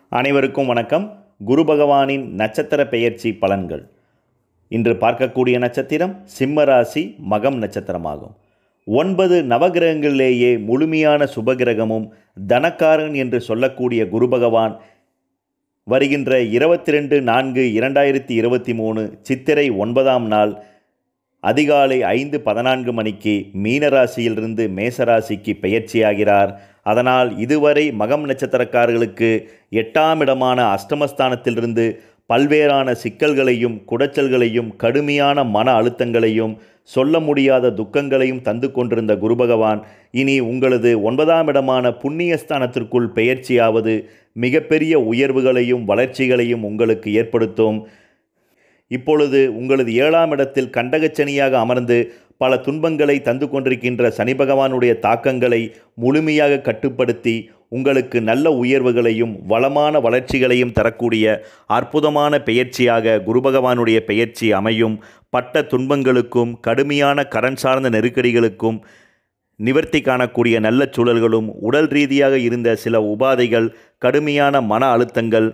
அனைவருக்கும் வணக்கம் குரு பகவானின் நட்சத்திர பெயர்ச்சி பலன்கள் இன்று பார்க்கக்கூடிய நட்சத்திரம் சிம்ம ராசி மகம் நட்சத்திரமாகும் ஒன்பது நவகிரகங்களிலேயே முழுமையான சுபகிரகமும் தனக்காரன் என்று சொல்லக்கூடிய குரு பகவான் வருகின்ற இருபத்தி ரெண்டு நான்கு இரண்டாயிரத்தி இருபத்தி மூணு சித்திரை ஒன்பதாம் நாள் அதிகாலை ஐந்து பதினான்கு மணிக்கு மீனராசியிலிருந்து மேசராசிக்கு பெயர்ச்சியாகிறார் அதனால் இதுவரை மகம் நட்சத்திரக்காரர்களுக்கு எட்டாம் இடமான அஷ்டமஸ்தானத்திலிருந்து பல்வேறான சிக்கல்களையும் குடைச்சல்களையும் கடுமையான மன அழுத்தங்களையும் சொல்ல முடியாத துக்கங்களையும் தந்து கொண்டிருந்த குரு பகவான் இனி உங்களது ஒன்பதாம் இடமான புண்ணியஸ்தானத்திற்குள் பெயர்ச்சியாவது மிகப்பெரிய உயர்வுகளையும் வளர்ச்சிகளையும் உங்களுக்கு ஏற்படுத்தும் இப்பொழுது உங்களது ஏழாம் இடத்தில் கண்டகச்சனியாக அமர்ந்து பல துன்பங்களை தந்து கொண்டிருக்கின்ற சனி பகவானுடைய தாக்கங்களை முழுமையாக கட்டுப்படுத்தி உங்களுக்கு நல்ல உயர்வுகளையும் வளமான வளர்ச்சிகளையும் தரக்கூடிய அற்புதமான பெயர்ச்சியாக குரு பகவானுடைய பெயர்ச்சி அமையும் பட்ட துன்பங்களுக்கும் கடுமையான கரண் சார்ந்த நெருக்கடிகளுக்கும் நிவர்த்தி காணக்கூடிய நல்ல சூழல்களும் உடல் ரீதியாக இருந்த சில உபாதைகள் கடுமையான மன அழுத்தங்கள்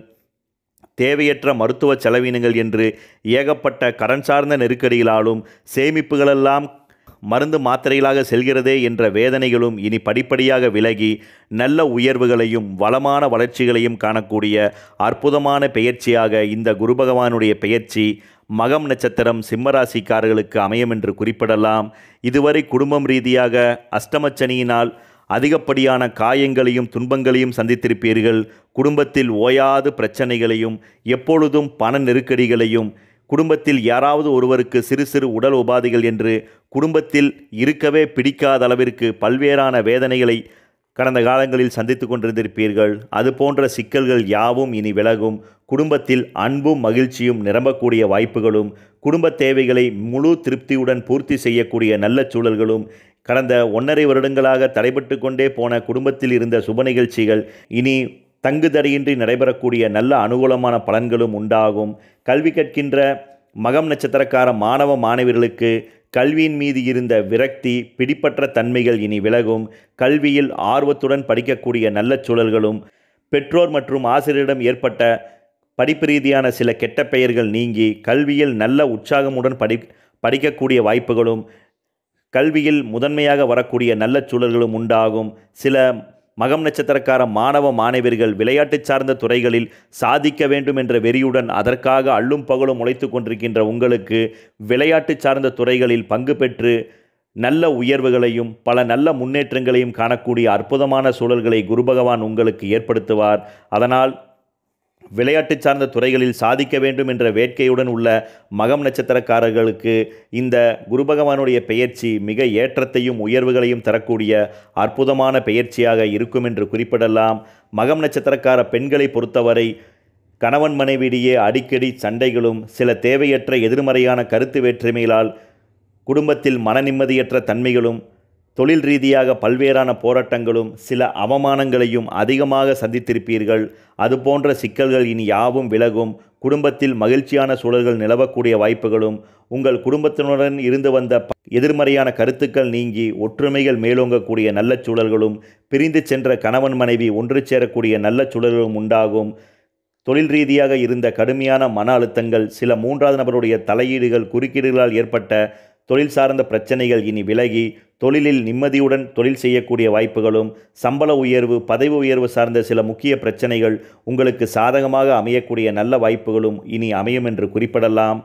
தேவையற்ற மருத்துவ செலவினங்கள் என்று ஏகப்பட்ட கடன் சார்ந்த நெருக்கடிகளாலும் சேமிப்புகளெல்லாம் மருந்து மாத்திரைகளாக செல்கிறதே என்ற வேதனைகளும் இனி படிப்படியாக விலகி நல்ல உயர்வுகளையும் வளமான வளர்ச்சிகளையும் காணக்கூடிய அற்புதமான பெயர்ச்சியாக இந்த குரு பகவானுடைய பெயர்ச்சி மகம் நட்சத்திரம் சிம்மராசிக்காரர்களுக்கு அமையும் என்று குறிப்பிடலாம் இதுவரை குடும்பம் ரீதியாக அஷ்டமச்சனியினால் அதிகப்படியான காயங்களையும் துன்பங்களையும் சந்தித்திருப்பீர்கள் குடும்பத்தில் ஓயாது பிரச்சனைகளையும் எப்பொழுதும் பண நெருக்கடிகளையும் குடும்பத்தில் யாராவது ஒருவருக்கு சிறு சிறு உடல் உபாதைகள் என்று குடும்பத்தில் இருக்கவே பிடிக்காத அளவிற்கு பல்வேறான வேதனைகளை கடந்த காலங்களில் சந்தித்து கொண்டிருந்திருப்பீர்கள் அது போன்ற சிக்கல்கள் யாவும் இனி விலகும் குடும்பத்தில் அன்பும் மகிழ்ச்சியும் நிரம்பக்கூடிய வாய்ப்புகளும் குடும்ப தேவைகளை முழு திருப்தியுடன் பூர்த்தி செய்யக்கூடிய நல்ல சூழல்களும் கடந்த ஒன்றரை வருடங்களாக தடைபட்டு கொண்டே போன குடும்பத்தில் இருந்த சுப நிகழ்ச்சிகள் இனி தங்குதடையின்றி நடைபெறக்கூடிய நல்ல அனுகூலமான பலன்களும் உண்டாகும் கல்வி கற்கின்ற மகம் நட்சத்திரக்கார மாணவ மாணவியர்களுக்கு கல்வியின் மீது இருந்த விரக்தி பிடிப்பற்ற தன்மைகள் இனி விலகும் கல்வியில் ஆர்வத்துடன் படிக்கக்கூடிய நல்ல சூழல்களும் பெற்றோர் மற்றும் ஆசிரியரிடம் ஏற்பட்ட படிப்பு ரீதியான சில கெட்ட பெயர்கள் நீங்கி கல்வியில் நல்ல உற்சாகமுடன் படி படிக்கக்கூடிய வாய்ப்புகளும் கல்வியில் முதன்மையாக வரக்கூடிய நல்ல சூழல்களும் உண்டாகும் சில மகம் நட்சத்திரக்கார மாணவ மாணவியர்கள் விளையாட்டு சார்ந்த துறைகளில் சாதிக்க வேண்டும் என்ற வெறியுடன் அதற்காக அள்ளும் பகலும் உழைத்து கொண்டிருக்கின்ற உங்களுக்கு விளையாட்டு சார்ந்த துறைகளில் பங்கு பெற்று நல்ல உயர்வுகளையும் பல நல்ல முன்னேற்றங்களையும் காணக்கூடிய அற்புதமான சூழல்களை குரு பகவான் உங்களுக்கு ஏற்படுத்துவார் அதனால் விளையாட்டு சார்ந்த துறைகளில் சாதிக்க வேண்டும் என்ற வேட்கையுடன் உள்ள மகம் நட்சத்திரக்காரர்களுக்கு இந்த குரு பகவானுடைய பெயர்ச்சி மிக ஏற்றத்தையும் உயர்வுகளையும் தரக்கூடிய அற்புதமான பெயர்ச்சியாக இருக்கும் என்று குறிப்பிடலாம் மகம் நட்சத்திரக்கார பெண்களை பொறுத்தவரை கணவன் மனைவியிடையே அடிக்கடி சண்டைகளும் சில தேவையற்ற எதிர்மறையான கருத்து வேற்றுமைகளால் குடும்பத்தில் மன நிம்மதியற்ற தன்மைகளும் தொழில் ரீதியாக பல்வேறான போராட்டங்களும் சில அவமானங்களையும் அதிகமாக சந்தித்திருப்பீர்கள் அதுபோன்ற சிக்கல்கள் இனி யாவும் விலகும் குடும்பத்தில் மகிழ்ச்சியான சூழல்கள் நிலவக்கூடிய வாய்ப்புகளும் உங்கள் குடும்பத்தினுடன் இருந்து வந்த எதிர்மறையான கருத்துக்கள் நீங்கி ஒற்றுமைகள் மேலோங்கக்கூடிய நல்ல சூழல்களும் பிரிந்து சென்ற கணவன் மனைவி ஒன்று சேரக்கூடிய நல்ல சூழல்களும் உண்டாகும் தொழில் ரீதியாக இருந்த கடுமையான மன அழுத்தங்கள் சில மூன்றாவது நபருடைய தலையீடுகள் குறுக்கீடுகளால் ஏற்பட்ட தொழில் சார்ந்த பிரச்சனைகள் இனி விலகி தொழிலில் நிம்மதியுடன் தொழில் செய்யக்கூடிய வாய்ப்புகளும் சம்பள உயர்வு பதவி உயர்வு சார்ந்த சில முக்கிய பிரச்சனைகள் உங்களுக்கு சாதகமாக அமையக்கூடிய நல்ல வாய்ப்புகளும் இனி அமையும் என்று குறிப்பிடலாம்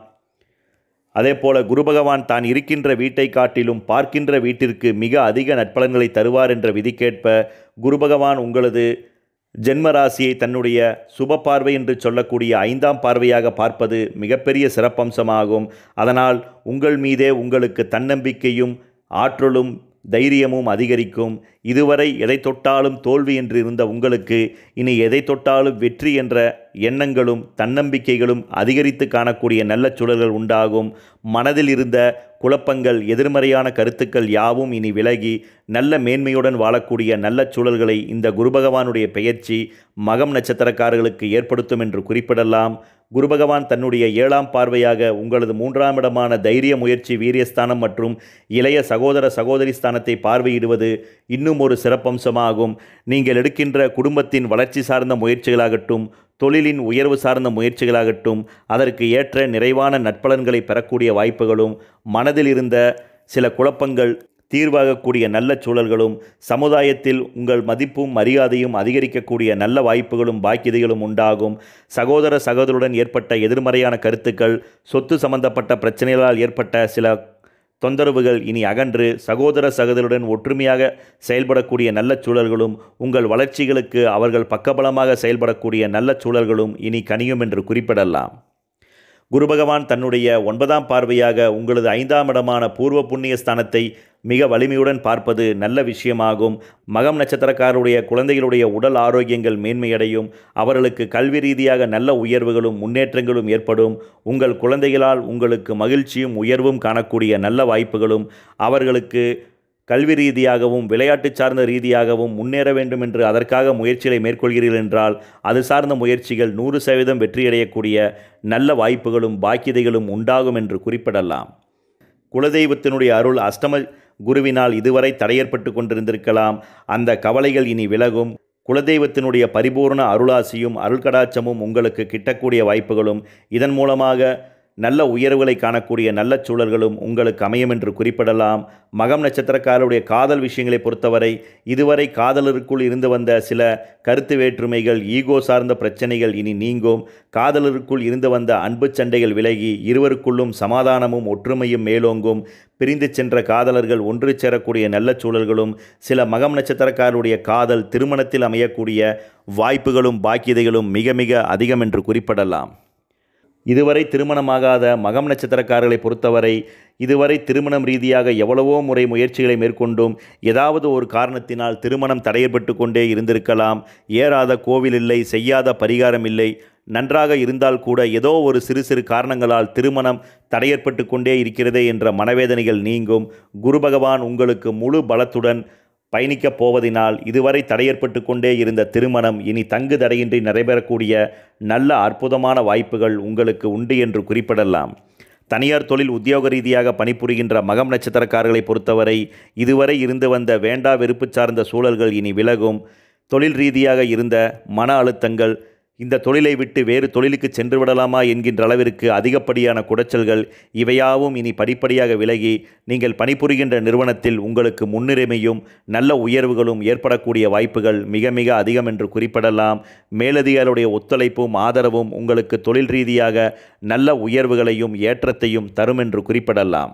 அதேபோல குரு பகவான் தான் இருக்கின்ற வீட்டை காட்டிலும் பார்க்கின்ற வீட்டிற்கு மிக அதிக நட்பலன்களை தருவார் என்ற விதிக்கேற்ப குரு பகவான் உங்களது ஜென்ம ராசியை தன்னுடைய சுப பார்வை என்று சொல்லக்கூடிய ஐந்தாம் பார்வையாக பார்ப்பது மிகப்பெரிய சிறப்பம்சமாகும் அதனால் உங்கள் மீதே உங்களுக்கு தன்னம்பிக்கையும் ஆற்றலும் தைரியமும் அதிகரிக்கும் இதுவரை எதை தொட்டாலும் தோல்வி என்று இருந்த உங்களுக்கு இனி எதை தொட்டாலும் வெற்றி என்ற எண்ணங்களும் தன்னம்பிக்கைகளும் அதிகரித்து காணக்கூடிய நல்ல சூழல்கள் உண்டாகும் மனதில் இருந்த குழப்பங்கள் எதிர்மறையான கருத்துக்கள் யாவும் இனி விலகி நல்ல மேன்மையுடன் வாழக்கூடிய நல்ல சூழல்களை இந்த குரு பகவானுடைய பெயர்ச்சி மகம் நட்சத்திரக்காரர்களுக்கு ஏற்படுத்தும் என்று குறிப்பிடலாம் குரு பகவான் தன்னுடைய ஏழாம் பார்வையாக உங்களது மூன்றாம் இடமான தைரிய முயற்சி வீரியஸ்தானம் மற்றும் இளைய சகோதர சகோதரி ஸ்தானத்தை பார்வையிடுவது இன்னும் ஒரு சிறப்பம்சமாகும் நீங்கள் எடுக்கின்ற குடும்பத்தின் வளர்ச்சி சார்ந்த முயற்சிகளாகட்டும் தொழிலின் உயர்வு சார்ந்த முயற்சிகளாகட்டும் அதற்கு ஏற்ற நிறைவான நட்பலன்களை பெறக்கூடிய வாய்ப்புகளும் மனதில் இருந்த சில குழப்பங்கள் தீர்வாகக்கூடிய நல்ல சூழல்களும் சமுதாயத்தில் உங்கள் மதிப்பும் மரியாதையும் அதிகரிக்கக்கூடிய நல்ல வாய்ப்புகளும் பாக்கியதைகளும் உண்டாகும் சகோதர சகோதருடன் ஏற்பட்ட எதிர்மறையான கருத்துக்கள் சொத்து சம்பந்தப்பட்ட பிரச்சனைகளால் ஏற்பட்ட சில தொந்தரவுகள் இனி அகன்று சகோதர சகோதரருடன் ஒற்றுமையாக செயல்படக்கூடிய நல்ல சூழல்களும் உங்கள் வளர்ச்சிகளுக்கு அவர்கள் பக்கபலமாக செயல்படக்கூடிய நல்ல சூழல்களும் இனி கனியும் என்று குறிப்பிடலாம் குரு பகவான் தன்னுடைய ஒன்பதாம் பார்வையாக உங்களது ஐந்தாம் இடமான பூர்வ புண்ணிய ஸ்தானத்தை மிக வலிமையுடன் பார்ப்பது நல்ல விஷயமாகும் மகம் நட்சத்திரக்காரருடைய குழந்தைகளுடைய உடல் ஆரோக்கியங்கள் மேன்மையடையும் அவர்களுக்கு கல்வி ரீதியாக நல்ல உயர்வுகளும் முன்னேற்றங்களும் ஏற்படும் உங்கள் குழந்தைகளால் உங்களுக்கு மகிழ்ச்சியும் உயர்வும் காணக்கூடிய நல்ல வாய்ப்புகளும் அவர்களுக்கு கல்வி ரீதியாகவும் விளையாட்டு சார்ந்த ரீதியாகவும் முன்னேற வேண்டும் என்று அதற்காக முயற்சிகளை மேற்கொள்கிறீர்கள் என்றால் அது சார்ந்த முயற்சிகள் நூறு சதவீதம் வெற்றியடையக்கூடிய நல்ல வாய்ப்புகளும் பாக்கியதைகளும் உண்டாகும் என்று குறிப்பிடலாம் குலதெய்வத்தினுடைய அருள் அஷ்டம குருவினால் இதுவரை தடையேற்பட்டு கொண்டிருந்திருக்கலாம் அந்த கவலைகள் இனி விலகும் குலதெய்வத்தினுடைய பரிபூர்ண அருளாசியும் அருள்கடாட்சமும் உங்களுக்கு கிட்டக்கூடிய வாய்ப்புகளும் இதன் மூலமாக நல்ல உயர்வுகளை காணக்கூடிய நல்ல சூழல்களும் உங்களுக்கு அமையும் என்று குறிப்பிடலாம் மகம் நட்சத்திரக்காரருடைய காதல் விஷயங்களை பொறுத்தவரை இதுவரை காதலருக்குள் இருந்து வந்த சில கருத்து வேற்றுமைகள் ஈகோ சார்ந்த பிரச்சனைகள் இனி நீங்கும் காதலருக்குள் இருந்து வந்த அன்பு சண்டைகள் விலகி இருவருக்குள்ளும் சமாதானமும் ஒற்றுமையும் மேலோங்கும் பிரிந்து சென்ற காதலர்கள் ஒன்று சேரக்கூடிய நல்ல சூழல்களும் சில மகம் நட்சத்திரக்காரருடைய காதல் திருமணத்தில் அமையக்கூடிய வாய்ப்புகளும் பாக்கியதைகளும் மிக மிக அதிகம் என்று குறிப்பிடலாம் இதுவரை திருமணமாகாத மகம் நட்சத்திரக்காரர்களை பொறுத்தவரை இதுவரை திருமணம் ரீதியாக எவ்வளவோ முறை முயற்சிகளை மேற்கொண்டும் ஏதாவது ஒரு காரணத்தினால் திருமணம் தடையப்பட்டு கொண்டே இருந்திருக்கலாம் ஏறாத கோவில் இல்லை செய்யாத பரிகாரம் இல்லை நன்றாக இருந்தால் கூட ஏதோ ஒரு சிறு சிறு காரணங்களால் திருமணம் தடையற்பட்டு கொண்டே இருக்கிறதே என்ற மனவேதனைகள் நீங்கும் குரு பகவான் உங்களுக்கு முழு பலத்துடன் பயணிக்கப் போவதினால் இதுவரை தடையற்பட்டு கொண்டே இருந்த திருமணம் இனி தங்கு தடையின்றி நடைபெறக்கூடிய நல்ல அற்புதமான வாய்ப்புகள் உங்களுக்கு உண்டு என்று குறிப்பிடலாம் தனியார் தொழில் உத்தியோக ரீதியாக பணிபுரிகின்ற மகம் நட்சத்திரக்காரர்களை பொறுத்தவரை இதுவரை இருந்து வந்த வேண்டா வெறுப்பு சார்ந்த சூழல்கள் இனி விலகும் தொழில் ரீதியாக இருந்த மன அழுத்தங்கள் இந்த தொழிலை விட்டு வேறு தொழிலுக்கு சென்று விடலாமா என்கின்ற அளவிற்கு அதிகப்படியான குடைச்சல்கள் இவையாவும் இனி படிப்படியாக விலகி நீங்கள் பணிபுரிகின்ற நிறுவனத்தில் உங்களுக்கு முன்னுரிமையும் நல்ல உயர்வுகளும் ஏற்படக்கூடிய வாய்ப்புகள் மிக மிக அதிகம் என்று குறிப்பிடலாம் மேலதிகாரிகளுடைய ஒத்துழைப்பும் ஆதரவும் உங்களுக்கு தொழில் ரீதியாக நல்ல உயர்வுகளையும் ஏற்றத்தையும் தரும் என்று குறிப்பிடலாம்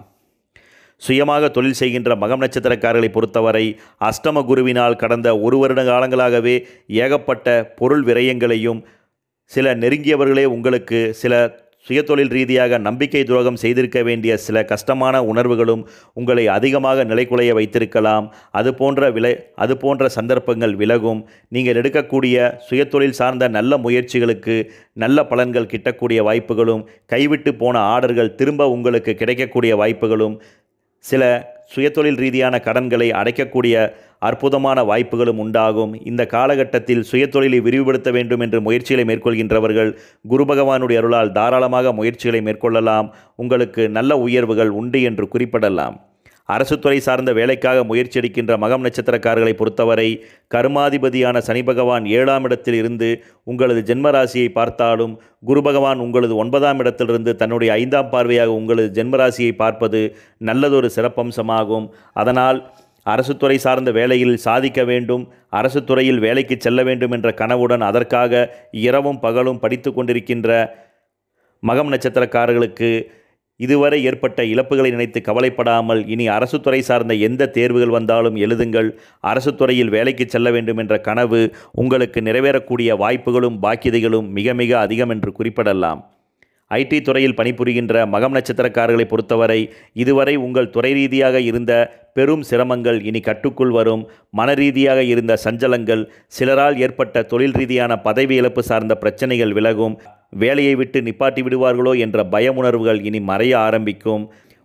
சுயமாக தொழில் செய்கின்ற மகம் நட்சத்திரக்காரர்களை பொறுத்தவரை அஷ்டம குருவினால் கடந்த ஒரு வருட காலங்களாகவே ஏகப்பட்ட பொருள் விரயங்களையும் சில நெருங்கியவர்களே உங்களுக்கு சில சுயதொழில் ரீதியாக நம்பிக்கை துரோகம் செய்திருக்க வேண்டிய சில கஷ்டமான உணர்வுகளும் உங்களை அதிகமாக நிலைக்குலைய வைத்திருக்கலாம் அது போன்ற விலை அது போன்ற சந்தர்ப்பங்கள் விலகும் நீங்கள் எடுக்கக்கூடிய சுயதொழில் சார்ந்த நல்ல முயற்சிகளுக்கு நல்ல பலன்கள் கிட்டக்கூடிய வாய்ப்புகளும் கைவிட்டு போன ஆர்டர்கள் திரும்ப உங்களுக்கு கிடைக்கக்கூடிய வாய்ப்புகளும் சில சுயதொழில் ரீதியான கடன்களை அடைக்கக்கூடிய அற்புதமான வாய்ப்புகளும் உண்டாகும் இந்த காலகட்டத்தில் சுயதொழிலை விரிவுபடுத்த வேண்டும் என்று முயற்சிகளை மேற்கொள்கின்றவர்கள் குரு பகவானுடைய அருளால் தாராளமாக முயற்சிகளை மேற்கொள்ளலாம் உங்களுக்கு நல்ல உயர்வுகள் உண்டு என்று குறிப்பிடலாம் அரசுத்துறை சார்ந்த வேலைக்காக முயற்சி எடுக்கின்ற மகம் நட்சத்திரக்காரர்களை பொறுத்தவரை கர்மாதிபதியான சனி பகவான் ஏழாம் இடத்தில் இருந்து உங்களது ஜென்மராசியை பார்த்தாலும் குரு பகவான் உங்களது ஒன்பதாம் இடத்திலிருந்து தன்னுடைய ஐந்தாம் பார்வையாக உங்களது ஜென்மராசியை பார்ப்பது நல்லதொரு சிறப்பம்சமாகும் அதனால் அரசு துறை சார்ந்த வேலையில் சாதிக்க வேண்டும் அரசு துறையில் வேலைக்கு செல்ல வேண்டும் என்ற கனவுடன் அதற்காக இரவும் பகலும் படித்து கொண்டிருக்கின்ற மகம் நட்சத்திரக்காரர்களுக்கு இதுவரை ஏற்பட்ட இழப்புகளை நினைத்து கவலைப்படாமல் இனி அரசு துறை சார்ந்த எந்த தேர்வுகள் வந்தாலும் எழுதுங்கள் அரசு துறையில் வேலைக்கு செல்ல வேண்டும் என்ற கனவு உங்களுக்கு நிறைவேறக்கூடிய வாய்ப்புகளும் பாக்கியதைகளும் மிக மிக அதிகம் என்று குறிப்பிடலாம் ஐடி துறையில் பணிபுரிகின்ற மகம் நட்சத்திரக்காரர்களை பொறுத்தவரை இதுவரை உங்கள் துறை ரீதியாக இருந்த பெரும் சிரமங்கள் இனி கட்டுக்குள் வரும் மன ரீதியாக இருந்த சஞ்சலங்கள் சிலரால் ஏற்பட்ட தொழில் ரீதியான பதவி இழப்பு சார்ந்த பிரச்சனைகள் விலகும் வேலையை விட்டு நிப்பாட்டி விடுவார்களோ என்ற பயமுணர்வுகள் இனி மறைய ஆரம்பிக்கும்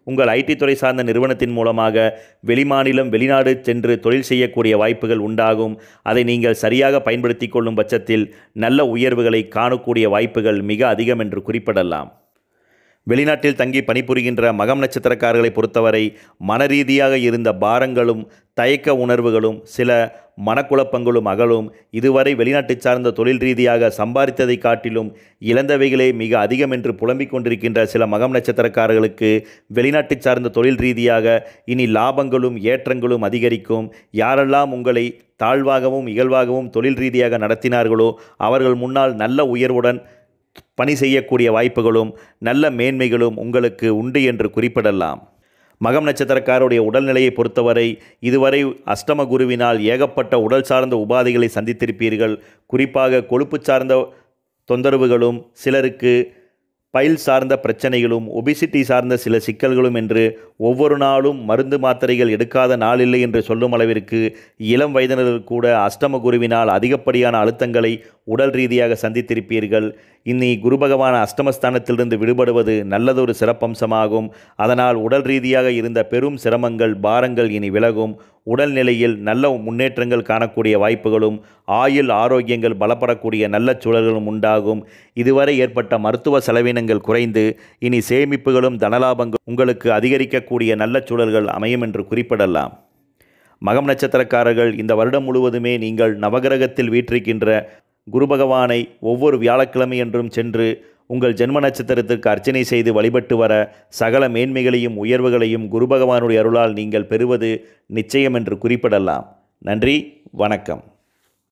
உங்கள் ஐடி துறை சார்ந்த நிறுவனத்தின் மூலமாக வெளிமாநிலம் வெளிநாடு சென்று தொழில் செய்யக்கூடிய வாய்ப்புகள் உண்டாகும் அதை நீங்கள் சரியாக பயன்படுத்தி கொள்ளும் பட்சத்தில் நல்ல உயர்வுகளை காணக்கூடிய வாய்ப்புகள் மிக அதிகம் என்று குறிப்பிடலாம் வெளிநாட்டில் தங்கி பணிபுரிகின்ற மகம் நட்சத்திரக்காரர்களை பொறுத்தவரை மனரீதியாக இருந்த பாரங்களும் தயக்க உணர்வுகளும் சில மனக்குழப்பங்களும் அகலும் இதுவரை வெளிநாட்டு சார்ந்த தொழில் ரீதியாக சம்பாதித்ததை காட்டிலும் இழந்தவைகளே மிக அதிகம் என்று புலம்பிக் கொண்டிருக்கின்ற சில மகம் நட்சத்திரக்காரர்களுக்கு வெளிநாட்டு சார்ந்த தொழில் ரீதியாக இனி லாபங்களும் ஏற்றங்களும் அதிகரிக்கும் யாரெல்லாம் உங்களை தாழ்வாகவும் இகழ்வாகவும் தொழில் ரீதியாக நடத்தினார்களோ அவர்கள் முன்னால் நல்ல உயர்வுடன் பணி செய்யக்கூடிய வாய்ப்புகளும் நல்ல மேன்மைகளும் உங்களுக்கு உண்டு என்று குறிப்பிடலாம் மகம் நட்சத்திரக்காருடைய உடல்நிலையை பொறுத்தவரை இதுவரை அஷ்டம குருவினால் ஏகப்பட்ட உடல் சார்ந்த உபாதைகளை சந்தித்திருப்பீர்கள் குறிப்பாக கொழுப்பு சார்ந்த தொந்தரவுகளும் சிலருக்கு பைல் சார்ந்த பிரச்சனைகளும் ஒபிசிட்டி சார்ந்த சில சிக்கல்களும் என்று ஒவ்வொரு நாளும் மருந்து மாத்திரைகள் எடுக்காத நாளில்லை என்று சொல்லும் அளவிற்கு இளம் வயதினர்கள் கூட அஷ்டம குருவினால் அதிகப்படியான அழுத்தங்களை உடல் ரீதியாக சந்தித்திருப்பீர்கள் இன்னி குரு பகவான் அஷ்டமஸ்தானத்திலிருந்து விடுபடுவது நல்லதொரு சிறப்பம்சமாகும் அதனால் உடல் ரீதியாக இருந்த பெரும் சிரமங்கள் பாரங்கள் இனி விலகும் உடல்நிலையில் நல்ல முன்னேற்றங்கள் காணக்கூடிய வாய்ப்புகளும் ஆயுள் ஆரோக்கியங்கள் பலப்படக்கூடிய நல்ல சூழல்களும் உண்டாகும் இதுவரை ஏற்பட்ட மருத்துவ செலவினங்கள் குறைந்து இனி சேமிப்புகளும் தனலாபங்கள் உங்களுக்கு அதிகரிக்கக்கூடிய நல்ல சூழல்கள் அமையும் என்று குறிப்பிடலாம் மகம் நட்சத்திரக்காரர்கள் இந்த வருடம் முழுவதுமே நீங்கள் நவகிரகத்தில் வீற்றிருக்கின்ற குரு பகவானை ஒவ்வொரு வியாழக்கிழமையன்றும் சென்று உங்கள் ஜென்ம நட்சத்திரத்திற்கு அர்ச்சனை செய்து வழிபட்டு வர சகல மேன்மைகளையும் உயர்வுகளையும் குரு பகவானுடைய அருளால் நீங்கள் பெறுவது நிச்சயம் என்று குறிப்பிடலாம் நன்றி வணக்கம்